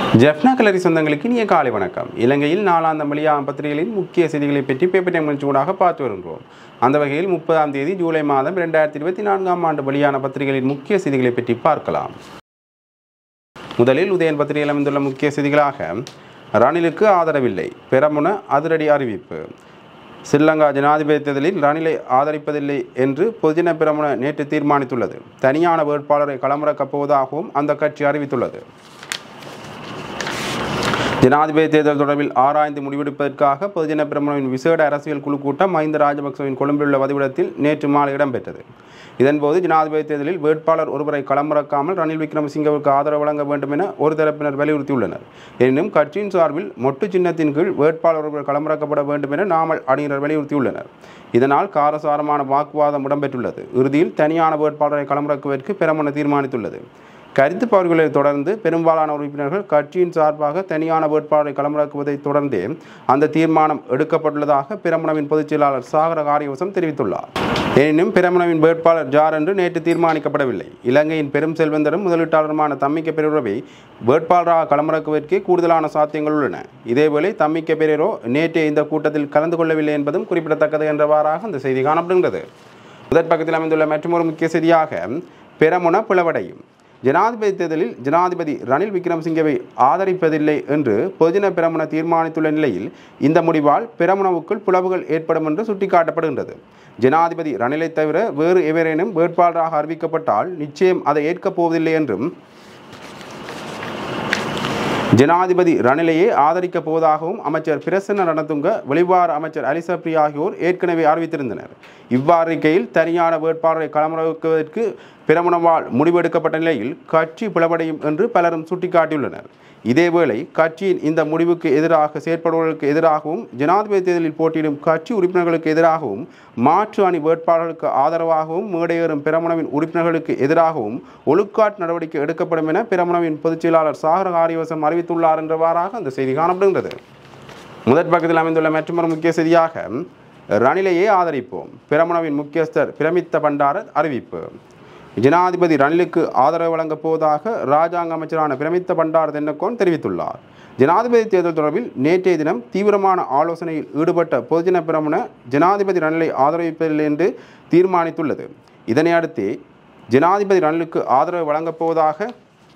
ஜெஃப்னா கலரி சொந்தங்களுக்கு இனிய காலை வணக்கம் இலங்கையில் நாளாந்தம் வெளியாகும் பத்திரிகைகளின் முக்கிய செய்திகளை பற்றி பேப்பர் டைம் நிகழ்ச்சியூடாக பார்த்து வருகிறோம் அந்த வகையில் முப்பதாம் தேதி ஜூலை மாதம் இரண்டாயிரத்தி இருபத்தி நான்காம் ஆண்டு வெளியான பத்திரிகைகளின் முக்கிய செய்திகளை பற்றி பார்க்கலாம் முதலில் உதயன் பத்திரிகையில் அமைந்துள்ள முக்கிய செய்திகளாக ரணிலுக்கு ஆதரவில்லை பெரமுன அதிரடி அறிவிப்பு ஸ்ரீலங்கா ஜனாதிபதி தேர்தலில் ரணிலை ஆதரிப்பதில்லை என்று பொதுஜன பெரமுன நேற்று தீர்மானித்துள்ளது தனியான வேட்பாளரை களமிறக்கப் போவதாகவும் அந்த கட்சி அறிவித்துள்ளது ஜனாதிபதி தேர்தல் தொடர்பில் ஆராய்ந்து முடிவெடுப்பதற்காக பொதுஜன பிரமுனவின் விசேட அரசியல் குழு கூட்டம் மஹிந்த ராஜபக்சவின் கொழும்பிலுள்ள வதிவிடத்தில் நேற்று மாலை இடம்பெற்றது இதன்போது ஜனாதிபதி தேர்தலில் வேட்பாளர் ஒருவரை களமிறக்காமல் ரணில் விக்ரமசிங்கவுக்கு ஆதரவு வழங்க வேண்டும் என ஒரு தரப்பினர் வலியுறுத்தியுள்ளனர் எனினும் கட்சியின் சார்பில் மொட்டு சின்னத்தின் கீழ் வேட்பாளர் ஒருவர் களமிறக்கப்பட வேண்டும் என நாமல் அணியினர் வலியுறுத்தியுள்ளனர் இதனால் காரசாரமான வாக்குவாதம் இடம்பெற்றுள்ளது இறுதியில் தனியான வேட்பாளரை களமிறக்குவதற்கு பெரமுன தீர்மானித்துள்ளது கருத்து பகிர்வுகளை தொடர்ந்து பெரும்பாலான உறுப்பினர்கள் கட்சியின் சார்பாக தனியான வேட்பாளரை களமிறக்குவதை தொடர்ந்தே அந்த தீர்மானம் எடுக்கப்பட்டுள்ளதாக பிரமுனவின் பொதுச் செயலாளர் சாகர காரியவசம் தெரிவித்துள்ளார் எனினும் பிரமுனவின் வேட்பாளர் ஜார் என்று நேற்று தீர்மானிக்கப்படவில்லை இலங்கையின் பெரும் செல்வந்தரும் முதலீட்டாளருமான தம்மிக்க பெருறவை வேட்பாளராக களமிறக்குவதற்கே கூடுதலான சாத்தியங்கள் உள்ளன இதேவேளை தம்மிக்க பெரேரோ நேற்றைய இந்த கூட்டத்தில் கலந்து கொள்ளவில்லை என்பதும் குறிப்பிடத்தக்கது என்றவாறாக அந்த செய்தி காணப்படுகிறது முதற் பக்கத்தில் அமைந்துள்ள மற்றொரு முக்கிய செய்தியாக பெரமுன பிளவடையும் ஜனாதிபதி தேர்தலில் ஜனாதிபதி ரணில் விக்ரமசிங்கவை ஆதரிப்பதில்லை என்று பொதுஜன பிரமுன தீர்மானித்துள்ள நிலையில் இந்த முடிவால் பிரமுனவுக்குள் பிளவுகள் ஏற்படும் என்று சுட்டிக்காட்டப்படுகின்றது ஜனாதிபதி ரணிலை தவிர வேறு எவரேனும் வேட்பாளராக அறிவிக்கப்பட்டால் நிச்சயம் அதை ஏற்கப் போவதில்லை என்றும் ஜனாதிபதி ரணிலையே ஆதரிக்கப் போவதாகவும் அமைச்சர் பிரசன்ன ரணதுங்க வெளிவார அமைச்சர் அலிசப்ரி ஆகியோர் ஏற்கனவே அறிவித்திருந்தனர் இவ்வாறு இருக்கையில் தனியான வேட்பாளரை களமிறக்குவதற்கு பிரமுனவால் முடிவெடுக்கப்பட்ட நிலையில் கட்சி பிளவடையும் என்று பலரும் சுட்டிக்காட்டியுள்ளனர் இதேவேளை கட்சியின் இந்த முடிவுக்கு எதிராக செயற்படுவதற்கு எதிராகவும் ஜனாதிபதி தேர்தலில் போட்டியிடும் கட்சி உறுப்பினர்களுக்கு எதிராகவும் மாற்று அணி வேட்பாளர்களுக்கு ஆதரவாகவும் மேடையேறும் பிரமுனவின் உறுப்பினர்களுக்கு எதிராகவும் ஒழுக்காட்டு நடவடிக்கை எடுக்கப்படும் என பிரமுனவின் பொதுச் செயலாளர் சாகர காரியவசம் அறிவித்துள்ளார் என்றவாறாக அந்த செய்தி காணப்படுகின்றது முதற் பக்கத்தில் அமைந்துள்ள மற்றொரு முக்கிய செய்தியாக ரணிலையே ஆதரிப்போம் பிரமுனவின் முக்கியஸ்தர் பிரமித்த பண்டார அறிவிப்பு ஜனாதிபதி ரணிலுக்கு ஆதரவு வழங்கப் போவதாக ராஜாங்க அமைச்சரான பிரமித்த பண்டார தென்னக்கோன் தெரிவித்துள்ளார் ஜனாதிபதி தேர்தல் தொடர்பில் நேற்றைய தினம் தீவிரமான ஆலோசனையில் ஈடுபட்ட பொதுஜன பிரமுன ஜனாதிபதி ரணிலை ஆதரவிப்பதில்லை என்று தீர்மானித்துள்ளது இதனை அடுத்து ஜனாதிபதி ரணிலுக்கு ஆதரவு வழங்கப் போவதாக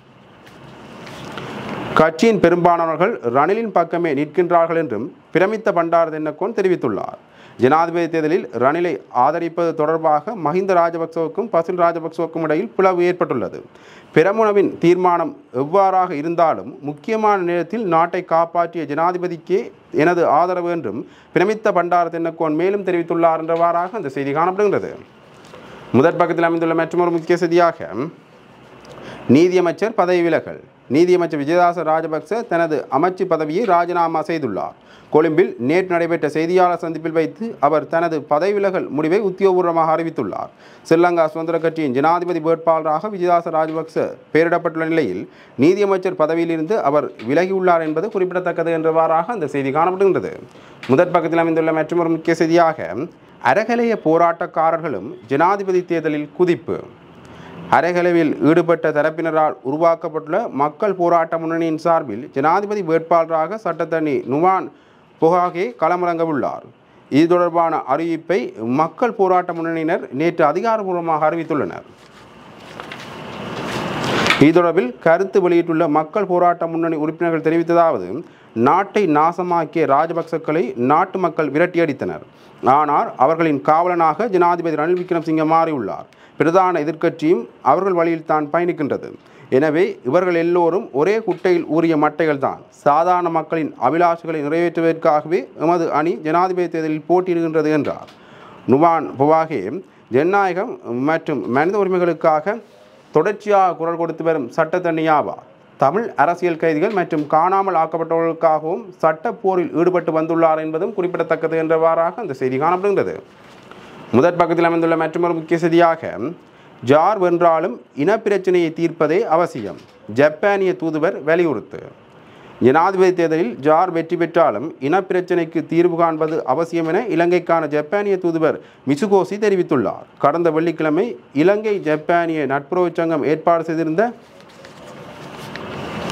கட்சியின் பெரும்பாலானவர்கள் ரணிலின் பக்கமே நிற்கின்றார்கள் என்றும் பிரமித்த பண்டார தென்னக்கோன் தெரிவித்துள்ளார் ஜனாதிபதி தேர்தலில் ரணிலை ஆதரிப்பது தொடர்பாக மஹிந்த ராஜபக்சவுக்கும் பசில் ராஜபக்சவுக்கும் இடையில் பிளவு ஏற்பட்டுள்ளது பெரமுனவின் தீர்மானம் எவ்வாறாக இருந்தாலும் முக்கியமான நேரத்தில் நாட்டை காப்பாற்றிய ஜனாதிபதிக்கே எனது ஆதரவு என்றும் பிரமித்த பண்டார தென்னக்கோன் மேலும் தெரிவித்துள்ளார் என்றவாறாக அந்த செய்தி காணப்படுகின்றது முதற் பக்கத்தில் அமைந்துள்ள மற்றொரு முக்கிய செய்தியாக நீதியமைச்சர் பதவி விலகல் நீதியமைச்சர் விஜயதாச ராஜபக்ச தனது அமைச்சு பதவியை ராஜினாமா செய்துள்ளார் கொழும்பில் நேற்று நடைபெற்ற செய்தியாளர் சந்திப்பில் வைத்து அவர் தனது பதவி விலகல் முடிவை உத்தியோகபூர்வமாக அறிவித்துள்ளார் ஸ்ரீலங்கா சுதந்திர கட்சியின் ஜனாதிபதி வேட்பாளராக விஜயதாச ராஜபக்ச பெயரிடப்பட்டுள்ள நிலையில் நீதியமைச்சர் பதவியிலிருந்து அவர் விலகியுள்ளார் என்பது குறிப்பிடத்தக்கது என்றவாறாக அந்த செய்தி காணப்படுகின்றது முதற் பக்கத்தில் அமைந்துள்ள மற்றொரு முக்கிய செய்தியாக அரகலைய போராட்டக்காரர்களும் ஜனாதிபதி தேர்தலில் குதிப்பு அரைகளவில் ஈடுபட்ட தரப்பினரால் உருவாக்கப்பட்டுள்ள மக்கள் போராட்ட முன்னணியின் சார்பில் ஜனாதிபதி வேட்பாளராக சட்டத்தணி நுவான் புகாகே களமிறங்கவுள்ளார் இது தொடர்பான அறிவிப்பை மக்கள் போராட்ட முன்னணியினர் நேற்று அதிகாரப்பூர்வமாக அறிவித்துள்ளனர் இது தொடர்பில் கருத்து வெளியிட்டுள்ள மக்கள் போராட்ட முன்னணி உறுப்பினர்கள் தெரிவித்ததாவது நாட்டை நாசமாக்கிய ராஜபக்சக்களை நாட்டு மக்கள் விரட்டியடித்தனர் ஆனால் அவர்களின் காவலனாக ஜனாதிபதி ரணில் விக்ரமசிங்க மாறியுள்ளார் பிரதான எதிர்க்கட்சியும் அவர்கள் வழியில் தான் பயணிக்கின்றது எனவே இவர்கள் எல்லோரும் ஒரே குட்டையில் ஊறிய மட்டைகள் தான் சாதாரண மக்களின் அபிலாஷைகளை நிறைவேற்றுவதற்காகவே எமது அணி ஜனாதிபதி தேர்தலில் போட்டியிடுகின்றது என்றார் நுவான் புவாகே ஜனநாயகம் மற்றும் மனித உரிமைகளுக்காக தொடர்ச்சியாக குரல் கொடுத்து வரும் சட்டத்தண்ணியாவா தமிழ் அரசியல் கைதிகள் மற்றும் காணாமல் ஆக்கப்பட்டவர்களுக்காகவும் சட்ட போரில் ஈடுபட்டு வந்துள்ளார் என்பதும் குறிப்பிடத்தக்கது என்றவாறாக அந்த செய்தி காணப்படுகின்றது முதற் பக்கத்தில் அமைந்துள்ள மற்றொரு முக்கிய செய்தியாக ஜார் வென்றாலும் இனப்பிரச்சனையை தீர்ப்பதே அவசியம் ஜப்பானிய தூதுவர் வலியுறுத்து ஜனாதிபதி தேர்தலில் ஜார் வெற்றி பெற்றாலும் இனப்பிரச்சினைக்கு தீர்வு காண்பது அவசியம் என இலங்கைக்கான ஜப்பானிய தூதுவர் மிசுகோசி தெரிவித்துள்ளார் கடந்த வெள்ளிக்கிழமை இலங்கை ஜப்பானிய நட்புறவு சங்கம் ஏற்பாடு செய்திருந்த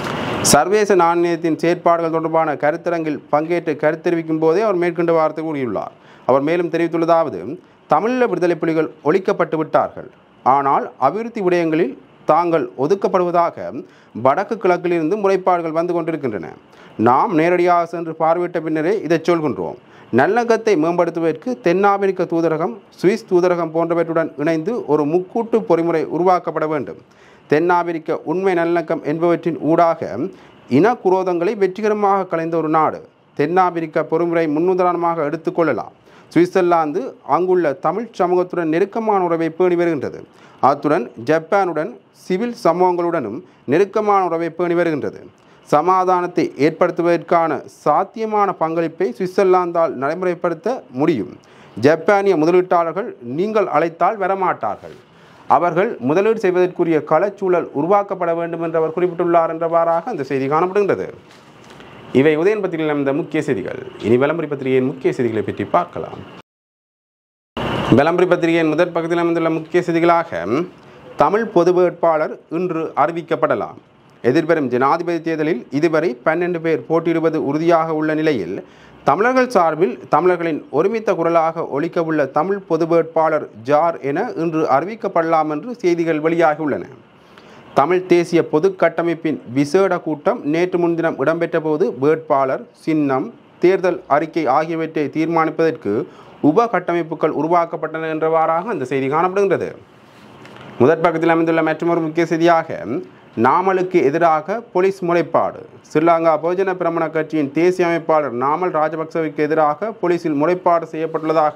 சர்வதேச நாணயத்தின் செயற்பாடுகள் தொடர்பான கருத்தரங்கில் பங்கேற்று கருத்தெரிவிக்கும் போதே அவர் மேற்கொண்ட வார்த்தை கூறியுள்ளார் அவர் மேலும் தெரிவித்துள்ளதாவது தமிழீழ விடுதலை புலிகள் ஒழிக்கப்பட்டு விட்டார்கள் ஆனால் அபிவிருத்தி விடயங்களில் தாங்கள் ஒதுக்கப்படுவதாக வடக்கு கிழக்கிலிருந்து முறைப்பாடுகள் வந்து கொண்டிருக்கின்றன நாம் நேரடியாக சென்று பார்வையிட்ட பின்னரே இதை சொல்கின்றோம் நல்லகத்தை மேம்படுத்துவதற்கு தென்னாப்பிரிக்க தூதரகம் சுவிஸ் தூதரகம் போன்றவற்றுடன் இணைந்து ஒரு முக்கூட்டு பொறிமுறை உருவாக்கப்பட வேண்டும் தென்னாப்பிரிக்க உண்மை நல்லிணக்கம் என்பவற்றின் ஊடாக இனக்குரோதங்களை வெற்றிகரமாக கலைந்த ஒரு நாடு தென்னாப்பிரிக்க பொறிமுறை முன்னுதாரணமாக எடுத்துக்கொள்ளலாம் சுவிட்சர்லாந்து அங்குள்ள தமிழ் சமூகத்துடன் நெருக்கமான உறவை பேணி வருகின்றது அத்துடன் ஜப்பானுடன் சிவில் சமூகங்களுடனும் நெருக்கமான உறவை பேணி வருகின்றது சமாதானத்தை ஏற்படுத்துவதற்கான சாத்தியமான பங்களிப்பை சுவிட்சர்லாந்தால் நடைமுறைப்படுத்த முடியும் ஜப்பானிய முதலீட்டாளர்கள் நீங்கள் அழைத்தால் வரமாட்டார்கள் அவர்கள் முதலீடு செய்வதற்குரிய களச்சூழல் உருவாக்கப்பட வேண்டும் என்று அவர் குறிப்பிட்டுள்ளார் என்றவாறாக அந்த செய்தி காணப்படுகின்றது இவை உதயன் பத்திரிகையில் அமைந்த முக்கிய செய்திகள் இனி விளம்பரி பத்திரிகையின் முக்கிய செய்திகளை பற்றி பார்க்கலாம் விளம்பரி பத்திரிகையின் முதற் பக்கத்தில் அமைந்துள்ள முக்கிய செய்திகளாக தமிழ் பொது வேட்பாளர் இன்று அறிவிக்கப்படலாம் எதிர்வரும் ஜனாதிபதி தேர்தலில் இதுவரை பன்னெண்டு பேர் போட்டியிடுவது உறுதியாக உள்ள நிலையில் தமிழர்கள் சார்பில் தமிழர்களின் ஒருமித்த குரலாக ஒழிக்கவுள்ள தமிழ் பொது வேட்பாளர் ஜார் என இன்று அறிவிக்கப்படலாம் என்று செய்திகள் வெளியாகியுள்ளன தமிழ் தேசிய பொது கட்டமைப்பின் விசேட கூட்டம் நேற்று முன்தினம் இடம்பெற்ற போது வேட்பாளர் சின்னம் தேர்தல் அறிக்கை ஆகியவற்றை தீர்மானிப்பதற்கு உப கட்டமைப்புகள் உருவாக்கப்பட்டன என்றவாறாக அந்த செய்தி காணப்படுகின்றது முதற் பக்கத்தில் அமைந்துள்ள மற்றொரு முக்கிய செய்தியாக நாமலுக்கு எதிராக போலீஸ் முறைப்பாடு ஸ்ரீலங்கா பொதுஜன பிரமண கட்சியின் தேசிய அமைப்பாளர் நாமல் ராஜபக்சவுக்கு எதிராக போலீசில் முறைப்பாடு செய்யப்பட்டுள்ளதாக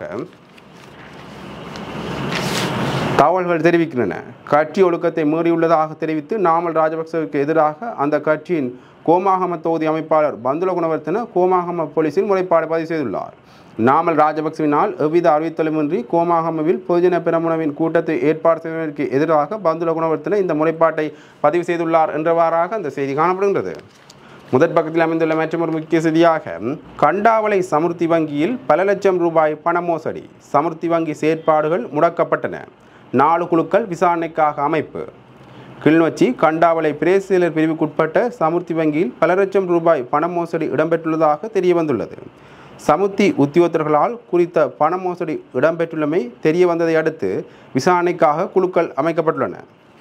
தகவல்கள் தெரிவிக்கின்றன கட்சி ஒழுக்கத்தை மீறியுள்ளதாக தெரிவித்து நாமல் ராஜபக்சவுக்கு எதிராக அந்த கட்சியின் கோமாகம தொகுதி அமைப்பாளர் பந்துல குணவர்த்தன கோமாகம போலீசில் முறைப்பாடு பதிவு செய்துள்ளார் நாமல் ராஜபக்சவினால் எவ்வித அறிவித்தலுமின்றி கோமாகமவில் பொதுஜன பெரமுனவின் கூட்டத்தை ஏற்பாடு செய்வதற்கு எதிராக பந்துல குணவர்த்தன இந்த முறைப்பாட்டை பதிவு செய்துள்ளார் என்றவாறாக அந்த செய்தி காணப்படுகின்றது முதற் பக்கத்தில் அமைந்துள்ள மற்றொரு முக்கிய செய்தியாக கண்டாவளை சமுர்த்தி வங்கியில் பல லட்சம் ரூபாய் பண மோசடி சமுர்த்தி வங்கி செயற்பாடுகள் முடக்கப்பட்டன நாலு குழுக்கள் விசாரணைக்காக அமைப்பு கிளிநொச்சி கண்டாவளை பிரேசிலர் பிரிவுக்குட்பட்ட சமுர்த்தி வங்கியில் பல லட்சம் ரூபாய் பண மோசடி இடம்பெற்றுள்ளதாக தெரிய வந்துள்ளது சமுர்த்தி உத்தியோகத்தர்களால் குறித்த பண மோசடி இடம்பெற்றுள்ளமை தெரிய வந்ததை அடுத்து விசாரணைக்காக குழுக்கள் அமைக்கப்பட்டுள்ளன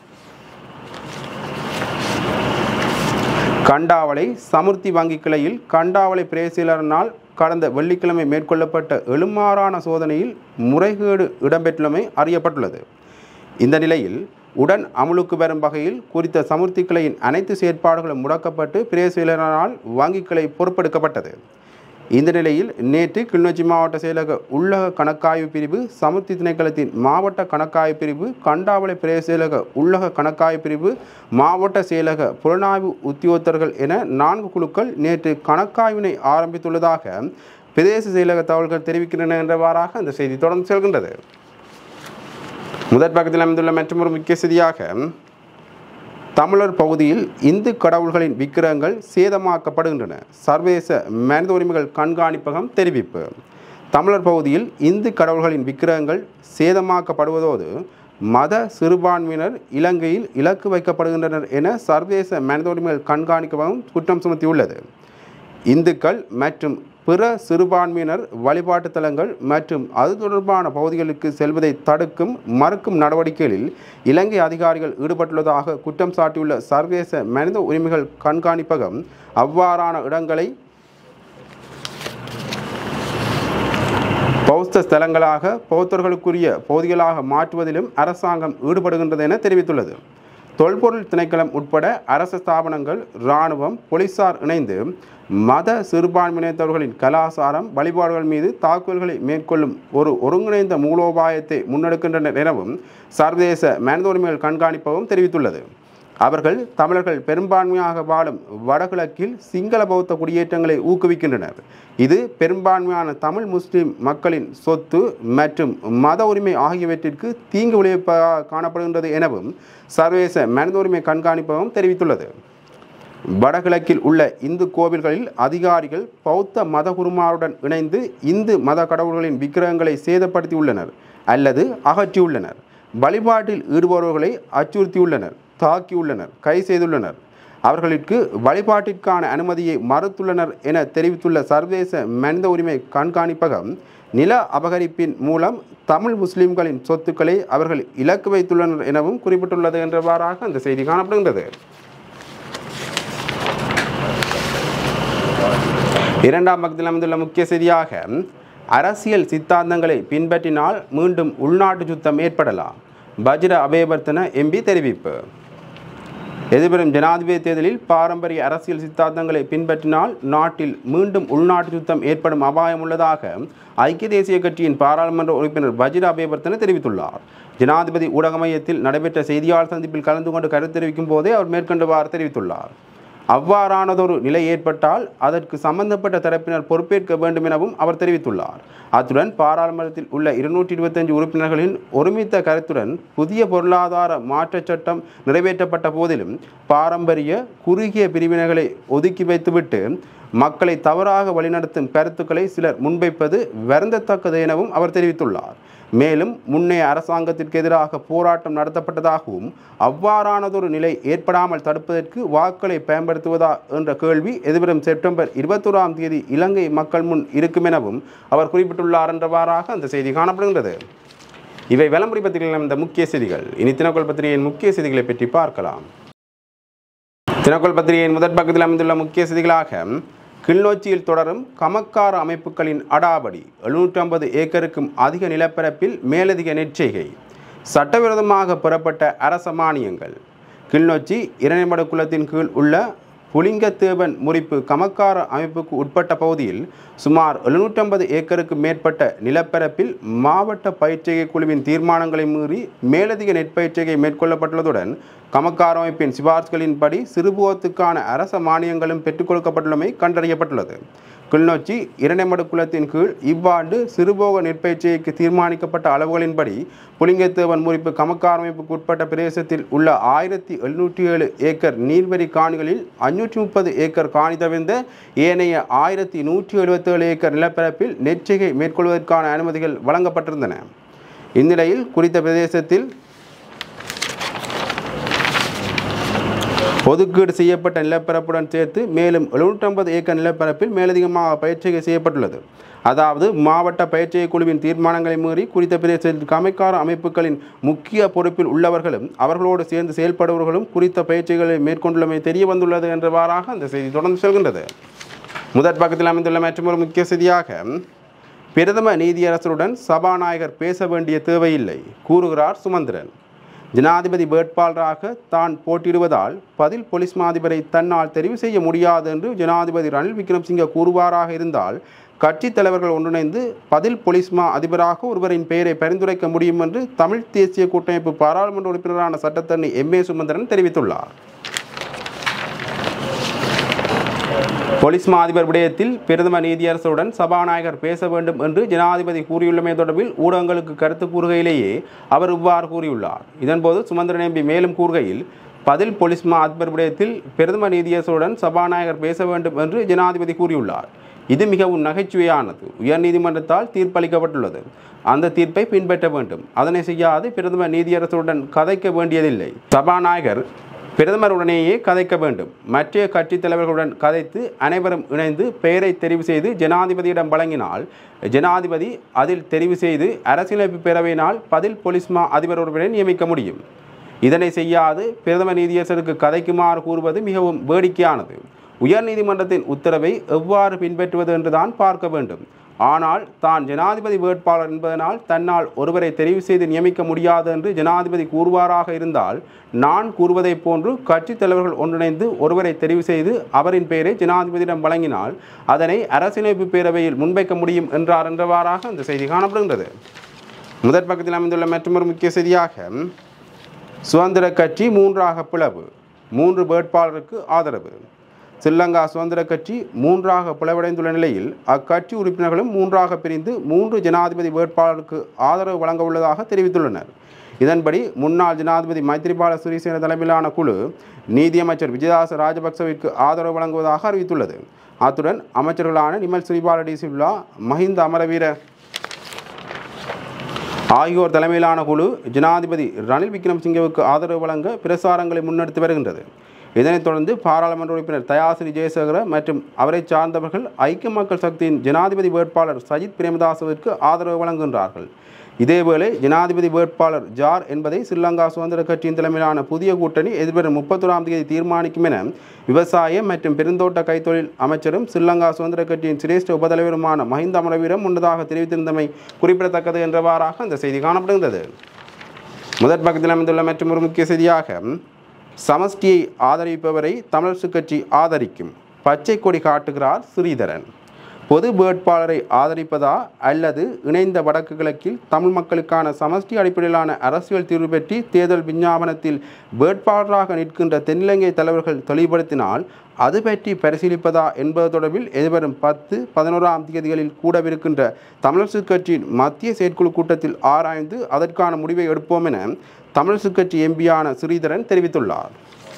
கண்டாவளை சமுர்த்தி வங்கி கிளையில் கண்டாவளை பிரேசிலரனால் கடந்த வெள்ளிக்கிழமை மேற்கொள்ளப்பட்ட எழுமாறான சோதனையில் முறைகேடு இடம்பெற்றுள்ளமை அறியப்பட்டுள்ளது இந்த நிலையில் உடன் அமுலுக்கு வரும் வகையில் குறித்த சமுர்த்தி கிளையின் அனைத்து செயற்பாடுகளும் முடக்கப்பட்டு பிரேசிலரனால் வங்கி கிளை பொறுப்பெடுக்கப்பட்டது இந்த நிலையில் நேற்று கிளிநொச்சி மாவட்ட செயலக உள்ளக கணக்காய்வு பிரிவு சமுர்த்தி திணைக்களத்தின் மாவட்ட கணக்காய்வு பிரிவு கண்டாவளை பிரதேச உள்ளக கணக்காய்வு பிரிவு மாவட்ட செயலக புலனாய்வு உத்தியோகத்தர்கள் என நான்கு குழுக்கள் நேற்று கணக்காய்வினை ஆரம்பித்துள்ளதாக பிரதேச செயலக தகவல்கள் தெரிவிக்கின்றன என்றவாறாக அந்த செய்தி தொடர்ந்து செல்கின்றது முதற் பக்கத்தில் அமைந்துள்ள மற்றொரு முக்கிய செய்தியாக தமிழர் பகுதியில் இந்து கடவுள்களின் விக்கிரகங்கள் சேதமாக்கப்படுகின்றன சர்வதேச மனித உரிமைகள் கண்காணிப்பகம் தெரிவிப்பு தமிழர் பகுதியில் இந்து கடவுள்களின் விக்கிரகங்கள் சேதமாக்கப்படுவதோடு மத சிறுபான்மையினர் இலங்கையில் இலக்கு வைக்கப்படுகின்றனர் என சர்வதேச மனித உரிமைகள் கண்காணிப்பகம் குற்றம் சுமத்தியுள்ளது இந்துக்கள் மற்றும் பிற சிறுபான்மையினர் வழிபாட்டு தலங்கள் மற்றும் அது தொடர்பான பகுதிகளுக்கு செல்வதை தடுக்கும் மறுக்கும் நடவடிக்கைகளில் இலங்கை அதிகாரிகள் ஈடுபட்டுள்ளதாக குற்றம் சாட்டியுள்ள சர்வதேச மனித உரிமைகள் கண்காணிப்பகம் அவ்வாறான இடங்களை பௌத்த ஸ்தலங்களாக பௌத்தர்களுக்குரிய பகுதிகளாக மாற்றுவதிலும் அரசாங்கம் ஈடுபடுகின்றது என தெரிவித்துள்ளது தொல்பொருள் திணைக்களம் உட்பட அரசு ஸ்தாபனங்கள் இராணுவம் போலீசார் இணைந்து மத சிறுபான்மையினத்தவர்களின் கலாசாரம் வழிபாடுகள் மீது தாக்குதல்களை மேற்கொள்ளும் ஒரு ஒருங்கிணைந்த மூலோபாயத்தை முன்னெடுக்கின்றனர் எனவும் சர்வதேச மனித உரிமைகள் கண்காணிப்பகம் தெரிவித்துள்ளது அவர்கள் தமிழர்கள் பெரும்பான்மையாக வாழும் வடகிழக்கில் சிங்கள பௌத்த குடியேற்றங்களை ஊக்குவிக்கின்றனர் இது பெரும்பான்மையான தமிழ் முஸ்லிம் மக்களின் சொத்து மற்றும் மத உரிமை ஆகியவற்றிற்கு தீங்கு விளைவிப்பதாக காணப்படுகின்றது எனவும் சர்வதேச மனித உரிமை கண்காணிப்பகம் தெரிவித்துள்ளது வடகிழக்கில் உள்ள இந்து கோவில்களில் அதிகாரிகள் பௌத்த மத குருமாருடன் இணைந்து இந்து மத கடவுள்களின் விக்கிரகங்களை சேதப்படுத்தியுள்ளனர் அல்லது அகற்றியுள்ளனர் வழிபாட்டில் ஈடுபடுபவர்களை அச்சுறுத்தியுள்ளனர் தாக்கியுள்ளனர் கை செய்துள்ளனர் அவர்களுக்கு வழிபாட்டிற்கான அனுமதியை மறுத்துள்ளனர் என தெரிவித்துள்ள சர்வதேச மனித உரிமை கண்காணிப்பகம் நில அபகரிப்பின் மூலம் தமிழ் முஸ்லிம்களின் சொத்துக்களை அவர்கள் இலக்கு வைத்துள்ளனர் எனவும் குறிப்பிட்டுள்ளது என்றவாறாக அந்த செய்தி காணப்படுகின்றது இரண்டாம் பக்கத்தில் அமைந்துள்ள முக்கிய செய்தியாக அரசியல் சித்தாந்தங்களை பின்பற்றினால் மீண்டும் உள்நாட்டு யுத்தம் ஏற்படலாம் பஜ்ர அபயவர்த்தன எம்பி தெரிவிப்பு எதிர்வரும் ஜனாதிபதி தேர்தலில் பாரம்பரிய அரசியல் சித்தாந்தங்களை பின்பற்றினால் நாட்டில் மீண்டும் உள்நாட்டு யுத்தம் ஏற்படும் அபாயம் உள்ளதாக ஐக்கிய தேசிய கட்சியின் பாராளுமன்ற உறுப்பினர் பஜிர அபயவர்த்தன தெரிவித்துள்ளார் ஜனாதிபதி ஊடக மையத்தில் நடைபெற்ற செய்தியாளர் சந்திப்பில் கலந்து கொண்டு கருத்து தெரிவிக்கும் போதே அவர் மேற்கண்டவாறு தெரிவித்துள்ளார் அவ்வாறானதொரு நிலை ஏற்பட்டால் அதற்கு சம்பந்தப்பட்ட தரப்பினர் பொறுப்பேற்க வேண்டும் எனவும் அவர் தெரிவித்துள்ளார் அத்துடன் பாராளுமன்றத்தில் உள்ள இருநூற்றி இருபத்தஞ்சு உறுப்பினர்களின் ஒருமித்த கருத்துடன் புதிய பொருளாதார மாற்றச் சட்டம் நிறைவேற்றப்பட்ட போதிலும் பாரம்பரிய குறுகிய பிரிவினைகளை ஒதுக்கி வைத்துவிட்டு மக்களை தவறாக வழிநடத்தும் கருத்துக்களை சிலர் முன்வைப்பது வருந்தத்தக்கது எனவும் அவர் தெரிவித்துள்ளார் மேலும் முன்னைய அரசாங்கத்திற்கு எதிராக போராட்டம் நடத்தப்பட்டதாகவும் அவ்வாறானதொரு நிலை ஏற்படாமல் தடுப்பதற்கு வாக்களை பயன்படுத்துவதா என்ற கேள்வி எதிர்வரும் செப்டம்பர் இருபத்தோராம் தேதி இலங்கை மக்கள் முன் இருக்கும் எனவும் அவர் குறிப்பிட்டுள்ளார் என்றவாறாக அந்த செய்தி காணப்படுகின்றது இவை விளம்பரி பத்திரிகையில் இந்த முக்கிய செய்திகள் இனி தினக்கோள் பத்திரிகையின் முக்கிய செய்திகளை பற்றி பார்க்கலாம் தினக்கோள் பத்திரிகையின் முதற் பக்கத்தில் அமைந்துள்ள முக்கிய செய்திகளாக கிளிநொச்சியில் தொடரும் கமக்கார அமைப்புகளின் அடாபடி எழுநூற்றி ஐம்பது ஏக்கருக்கும் அதிக நிலப்பரப்பில் மேலதிக நெற்செய்கை சட்டவிரோதமாக பெறப்பட்ட அரச மானியங்கள் கிளிநொச்சி இரணைமட குலத்தின் கீழ் உள்ள புலிங்கத்தேவன் முறிப்பு கமக்கார அமைப்புக்கு உட்பட்ட பகுதியில் சுமார் எழுநூற்றம்பது ஏக்கருக்கு மேற்பட்ட நிலப்பரப்பில் மாவட்ட பயிற்சிகை குழுவின் தீர்மானங்களை மீறி மேலதிக நெற்பயிற்சிகை மேற்கொள்ளப்பட்டுள்ளதுடன் கமக்கார அமைப்பின் சிபார்சுகளின்படி சிறுபோகத்துக்கான அரச மானியங்களும் பெற்றுக் கொடுக்கப்பட்டுள்ளமை கண்டறியப்பட்டுள்ளது கிளிநொச்சி இரணைமடு குலத்தின் கீழ் இவ்வாண்டு சிறுபோக நெற்பயிற்சிக்கு தீர்மானிக்கப்பட்ட அளவுகளின்படி புலிங்கத்தேவன் முறிப்பு கமக்கார அமைப்புக்கு உட்பட்ட பிரதேசத்தில் உள்ள ஆயிரத்தி எழுநூற்றி ஏழு ஏக்கர் நீர்வரி காணிகளில் அஞ்சூற்றி முப்பது ஏக்கர் காணி தவிர்ந்த ஏனைய ஆயிரத்தி நூற்றி எழுபத்தேழு ஏக்கர் நிலப்பரப்பில் நெற்சிகை மேற்கொள்வதற்கான அனுமதிகள் வழங்கப்பட்டிருந்தன இந்நிலையில் குறித்த பிரதேசத்தில் ஒதுக்கீடு செய்யப்பட்ட நிலப்பரப்புடன் சேர்த்து மேலும் எழுநூற்றம்பது ஏக்கர் நிலப்பரப்பில் மேலதிகமாக பயிற்சிகை செய்யப்பட்டுள்ளது அதாவது மாவட்ட பயிற்சியை குழுவின் தீர்மானங்களை மீறி குறித்த பிரதேசத்தில் கமைக்கார அமைப்புகளின் முக்கிய பொறுப்பில் உள்ளவர்களும் அவர்களோடு சேர்ந்து செயல்படுபவர்களும் குறித்த பயிற்சிகளை மேற்கொண்டுள்ளமை தெரிய வந்துள்ளது என்றவாறாக அந்த செய்தி தொடர்ந்து செல்கின்றது முதற் பக்கத்தில் அமைந்துள்ள மற்றொரு முக்கிய செய்தியாக பிரதம நீதியரசருடன் சபாநாயகர் பேச வேண்டிய தேவையில்லை கூறுகிறார் சுமந்திரன் ஜனாதிபதி வேட்பாளராக தான் போட்டியிடுவதால் பதில் போலீஸ் மாதிபரை தன்னால் தெரிவு செய்ய முடியாது என்று ஜனாதிபதி ரணில் விக்ரம்சிங்க கூறுவாராக இருந்தால் கட்சித் தலைவர்கள் ஒன்றிணைந்து பதில் போலீஸ் மா அதிபராக ஒருவரின் பெயரை பரிந்துரைக்க முடியும் என்று தமிழ் தேசிய கூட்டமைப்பு பாராளுமன்ற உறுப்பினரான சட்டத்தரணி எம் ஏ சுமந்திரன் தெரிவித்துள்ளார் போலீஸ் மா அதிபர் விடயத்தில் பிரதம நீதியரசருடன் சபாநாயகர் பேச வேண்டும் என்று ஜனாதிபதி கூறியுள்ளமை தொடர்பில் ஊடகங்களுக்கு கருத்து கூறுகையிலேயே அவர் இவ்வாறு கூறியுள்ளார் இதன்போது சுமந்திரன் எம்பி மேலும் கூறுகையில் பதில் போலீஸ் மா அதிபர் விடயத்தில் பிரதம நீதியரசருடன் சபாநாயகர் பேச வேண்டும் என்று ஜனாதிபதி கூறியுள்ளார் இது மிகவும் நகைச்சுவையானது உயர்நீதிமன்றத்தால் தீர்ப்பளிக்கப்பட்டுள்ளது அந்த தீர்ப்பை பின்பற்ற வேண்டும் அதனை செய்யாது பிரதம நீதியரசருடன் கதைக்க வேண்டியதில்லை சபாநாயகர் பிரதமருடனேயே கதைக்க வேண்டும் மற்ற கட்சித் தலைவர்களுடன் கதைத்து அனைவரும் இணைந்து பெயரை தெரிவு செய்து ஜனாதிபதியிடம் வழங்கினால் ஜனாதிபதி அதில் தெரிவு செய்து அரசியலமைப்பு பேரவையினால் பதில் போலீஸ் மா அதிபர் ஒருவரை நியமிக்க முடியும் இதனை செய்யாது பிரதம நீதியரசருக்கு கதைக்குமாறு கூறுவது மிகவும் வேடிக்கையானது உயர்நீதிமன்றத்தின் உத்தரவை எவ்வாறு பின்பற்றுவது என்றுதான் பார்க்க வேண்டும் ஆனால் தான் ஜனாதிபதி வேட்பாளர் என்பதனால் தன்னால் ஒருவரை தெரிவு செய்து நியமிக்க முடியாது என்று ஜனாதிபதி கூறுவாராக இருந்தால் நான் கூறுவதைப் போன்று கட்சித் தலைவர்கள் ஒன்றிணைந்து ஒருவரை தெரிவு செய்து அவரின் பெயரை ஜனாதிபதியிடம் வழங்கினால் அதனை அரசியலமைப்பு பேரவையில் முன்வைக்க முடியும் என்றார் என்றவாறாக அந்த செய்தி காணப்படுகின்றது முதற் பக்கத்தில் அமைந்துள்ள மற்றொரு முக்கிய செய்தியாக சுதந்திர கட்சி மூன்றாக பிளவு மூன்று வேட்பாளருக்கு ஆதரவு ஸ்ரீலங்கா சுதந்திர கட்சி மூன்றாக பிளவடைந்துள்ள நிலையில் அக்கட்சி உறுப்பினர்களும் மூன்றாக பிரிந்து மூன்று ஜனாதிபதி வேட்பாளருக்கு ஆதரவு வழங்க உள்ளதாக தெரிவித்துள்ளனர் இதன்படி முன்னாள் ஜனாதிபதி மைத்ரிபால சிறிசேன தலைமையிலான குழு நீதியமைச்சர் விஜயதாச ராஜபக்சவிற்கு ஆதரவு வழங்குவதாக அறிவித்துள்ளது அத்துடன் அமைச்சர்களான நிமல் ஸ்ரீபால டி சிவ்லா மஹிந்த அமரவீர ஆகியோர் தலைமையிலான குழு ஜனாதிபதி ரணில் விக்ரம்சிங்கவுக்கு ஆதரவு வழங்க பிரசாரங்களை முன்னெடுத்து வருகின்றது இதனைத் தொடர்ந்து பாராளுமன்ற உறுப்பினர் தயாசிரி ஜெயசேகர மற்றும் அவரை சார்ந்தவர்கள் ஐக்கிய மக்கள் சக்தியின் ஜனாதிபதி வேட்பாளர் சஜித் பிரேமதாசவிற்கு ஆதரவு வழங்குகின்றார்கள் இதேவேளை ஜனாதிபதி வேட்பாளர் ஜார் என்பதை ஸ்ரீலங்கா சுதந்திர கட்சியின் தலைமையிலான புதிய கூட்டணி எதிர்வரும் முப்பத்தொராம் தேதி தீர்மானிக்கும் என விவசாய மற்றும் பெருந்தோட்ட கைத்தொழில் அமைச்சரும் ஸ்ரீலங்கா சுதந்திர கட்சியின் சிரேஷ்ட உபதலைவருமான மஹிந்த அமரவீரம் முன்னதாக தெரிவித்திருந்தமை குறிப்பிடத்தக்கது என்றவாறாக அந்த செய்தி காணப்படுகின்றது முதற் பக்கத்தில் அமைந்துள்ள மற்றும் ஒரு முக்கிய செய்தியாக சமஷ்டியை ஆதரிப்பவரை தமிழரசு கட்சி ஆதரிக்கும் பச்சை கொடி காட்டுகிறார் ஸ்ரீதரன் பொது வேட்பாளரை ஆதரிப்பதா அல்லது இணைந்த வடக்கு கிழக்கில் தமிழ் மக்களுக்கான சமஷ்டி அடிப்படையிலான அரசியல் தீர்வு பற்றி தேர்தல் விஞ்ஞாபனத்தில் வேட்பாளராக நிற்கின்ற தென்னிலங்கை தலைவர்கள் தெளிவுபடுத்தினால் அது பற்றி பரிசீலிப்பதா என்பது தொடர்பில் எதிர்வரும் பத்து பதினோராம் தேதிகளில் கூடவிருக்கின்ற தமிழரசு கட்சியின் மத்திய செயற்குழு கூட்டத்தில் ஆராய்ந்து அதற்கான முடிவை எடுப்போம் என தமிழரசு கட்சி எம்பியான ஸ்ரீதரன் தெரிவித்துள்ளார்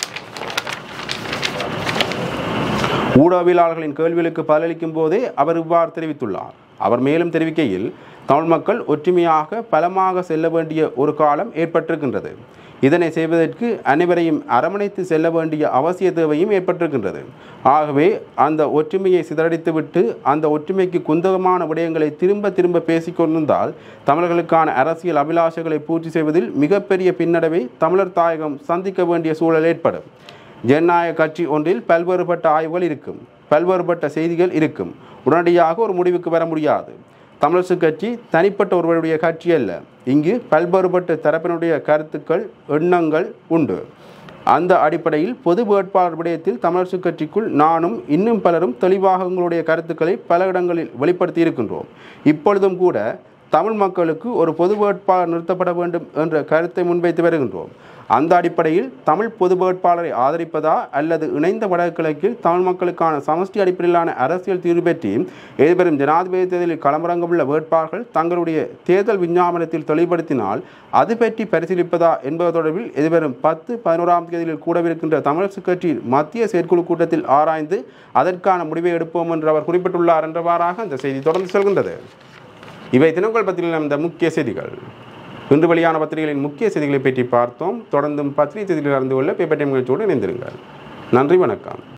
ஊடகவியலாளர்களின் கேள்விகளுக்கு பதிலளிக்கும் போதே அவர் இவ்வாறு தெரிவித்துள்ளார் அவர் மேலும் தெரிவிக்கையில் தமிழ் மக்கள் ஒற்றுமையாக பலமாக செல்ல வேண்டிய ஒரு காலம் ஏற்பட்டிருக்கின்றது இதனை செய்வதற்கு அனைவரையும் அரவணைத்து செல்ல வேண்டிய அவசிய தேவையும் ஏற்பட்டிருக்கின்றது ஆகவே அந்த ஒற்றுமையை சிதறடித்துவிட்டு அந்த ஒற்றுமைக்கு குந்தகமான விடயங்களை திரும்ப திரும்ப பேசிக்கொண்டிருந்தால் தமிழர்களுக்கான அரசியல் அபிலாஷைகளை பூர்த்தி செய்வதில் மிகப்பெரிய பின்னடைவை தமிழர் தாயகம் சந்திக்க வேண்டிய சூழல் ஏற்படும் ஜனநாயக கட்சி ஒன்றில் பல்வேறுபட்ட ஆய்வுகள் இருக்கும் பல்வேறுபட்ட செய்திகள் இருக்கும் உடனடியாக ஒரு முடிவுக்கு வர முடியாது தமிழரசு கட்சி தனிப்பட்ட ஒருவருடைய கட்சி அல்ல இங்கு பல்வேறுபட்ட தரப்பினுடைய கருத்துக்கள் எண்ணங்கள் உண்டு அந்த அடிப்படையில் பொது வேட்பாளர் விடயத்தில் தமிழரசு கட்சிக்குள் நானும் இன்னும் பலரும் தெளிவாக உங்களுடைய கருத்துக்களை பல இடங்களில் வெளிப்படுத்தி இருக்கின்றோம் இப்பொழுதும் கூட தமிழ் மக்களுக்கு ஒரு பொது வேட்பாளர் நிறுத்தப்பட வேண்டும் என்ற கருத்தை முன்வைத்து வருகின்றோம் அந்த அடிப்படையில் தமிழ் பொது வேட்பாளரை ஆதரிப்பதா அல்லது இணைந்த வடகிழக்கில் தமிழ் மக்களுக்கான சமஷ்டி அடிப்படையிலான அரசியல் தீர்வு பற்றி எதிர்வரும் ஜனாதிபதி தேர்தலில் களமிறங்கவுள்ள வேட்பாளர்கள் தங்களுடைய தேர்தல் விஞ்ஞாபனத்தில் தெளிவுபடுத்தினால் அது பற்றி பரிசீலிப்பதா என்பது தொடர்பில் எதிர்வரும் பத்து பதினோராம் தேதியில் கூடவிருக்கின்ற தமிழரசு கட்சியின் மத்திய செயற்குழு கூட்டத்தில் ஆராய்ந்து அதற்கான முடிவை எடுப்போம் என்று அவர் குறிப்பிட்டுள்ளார் என்றவாறாக அந்த செய்தி தொடர்ந்து செல்கின்றது இவை தினங்கள் பத்திரிகையில் இந்த முக்கிய செய்திகள் இன்று வெளியான பத்திரிகைகளின் முக்கிய செய்திகளை பற்றி பார்த்தோம் தொடர்ந்தும் பத்திரிகை செய்திகளில் அறிந்து கொள்ள பேப்பர் டைம் நிகழ்ச்சியோடு இணைந்திருங்கள் நன்றி வணக்கம்